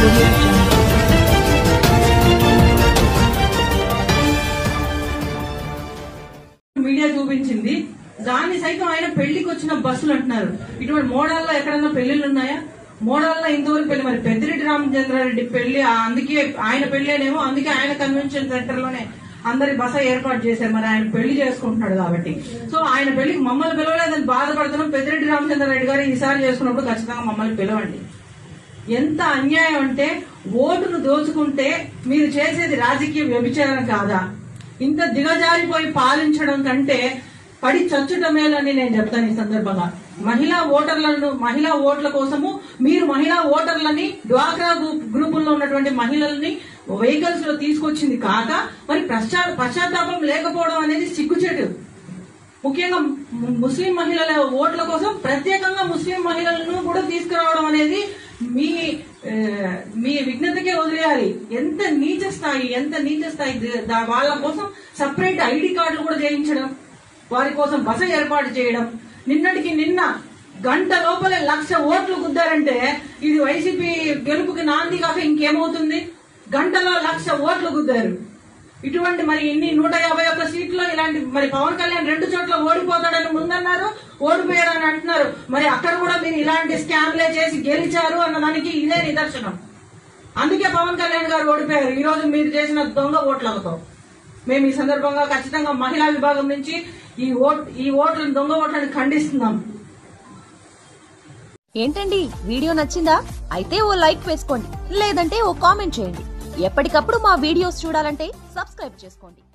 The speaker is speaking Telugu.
audio jungle. మీడియా చూపించింది దాన్ని సైతం ఆయన పెళ్లికి వచ్చిన బస్సులు అంటున్నారు ఇటువంటి మోడల్లో ఎక్కడన్నా పెళ్లిళ్ళు ఉన్నాయా మోడల్లో ఇంతవరకు పెళ్లి మరి పెద్దిరెడ్డి రామచంద్రారెడ్డి పెళ్లి ఆ- అందుకే ఆయన పెళ్ళేనేమో అందుకే ఆయన కన్వెన్షన్ సెంటర్ లోనే అందరి బస ఏర్పాటు చేశారు మరి ఆయన పెళ్లి చేసుకుంటున్నాడు కాబట్టి సో ఆయన పెళ్లికి మమ్మల్ని పిలవలేదని బాధపడుతున్నాం పెద్దిరెడ్డి రామచంద్రారెడ్డి గారు ఈసారి చేసుకున్నప్పుడు ఖచ్చితంగా మమ్మల్ని పిలవండి ఎంత అన్యాయం అంటే ఓటును దోచుకుంటే మీరు చేసేది రాజకీయ వ్యభిచారం కాదా ఇంత దిగజారిపోయి పాలించడం కంటే పడి చచ్చుట మేలని నేను చెప్తాను ఈ సందర్భంగా మహిళా ఓటర్లను మహిళా ఓట్ల కోసము మీరు మహిళా ఓటర్లని డ్వాక్రా గ్రూప్ గ్రూపుల్లో ఉన్నటువంటి మహిళల్ని వెహికల్స్ లో తీసుకొచ్చింది కాక మరి పశ్చా పశ్చాత్తాపం లేకపోవడం అనేది సిగ్గుచేటు ముఖ్యంగా ము- ముస్లిం మహిళల ఓట్ల కోసం ప్రత్యేకంగా ముస్లిం మహిళలను కూడా తీసుకురావడం అనేది మీ ఆ, మీ విఘ్నతకే వదిలేయాలి ఎంత నీచ స్థాయి ఎంత నీచ స్థాయి ది- దా- వాళ్ళ కోసం సపరేట్ ఐడి కార్డులు కూడా చేయించడం వారి కోసం బస ఏర్పాటు చేయడం నిన్నటికి నిన్న గంట లోపలే లక్ష ఓట్లు గుద్దారంటే ఇది వైసీపీ గెలుపుకి నాంది కాక ఇంకేమవుతుంది గంటలో లక్ష ఓట్లు గుద్దారు ఇటువంటి మరి ఇన్ని నూట యాభై ఒక్క సీట్లో ఇలాంటి మరి పవన్ కళ్యాణ్ రెండు చోట్ల ఓడిపోతాడని ముందన్నారు ఓడిపోయాడని అంటున్నారు మరి అక్కడ కూడా మీరు ఇలాంటి స్కామ్లే చేసి గెలిచారు అన్న దానికి ఇదే నిదర్శనం అందుకే పవన్ కళ్యాణ్ గారు ఓడిపోయారు ఈ రోజు మీరు చేసిన దొంగ ఓట్లతో మేము ఈ సందర్భంగా ఖచ్చితంగా మహిళా విభాగం నుంచి ఈ ఓట్ ఈ ఓట్లను దొంగ ఓట్లను ఖండిస్తున్నాం ఏంటండి వీడియో నచ్చిందా అయితే ఓ లైక్ వేసుకోండి లేదంటే ఓ కామెంట్ చేయండి ఎప్పటికప్పుడు మా వీడియోస్ చూడాలంటే సబ్స్క్రైబ్ చేసుకోండి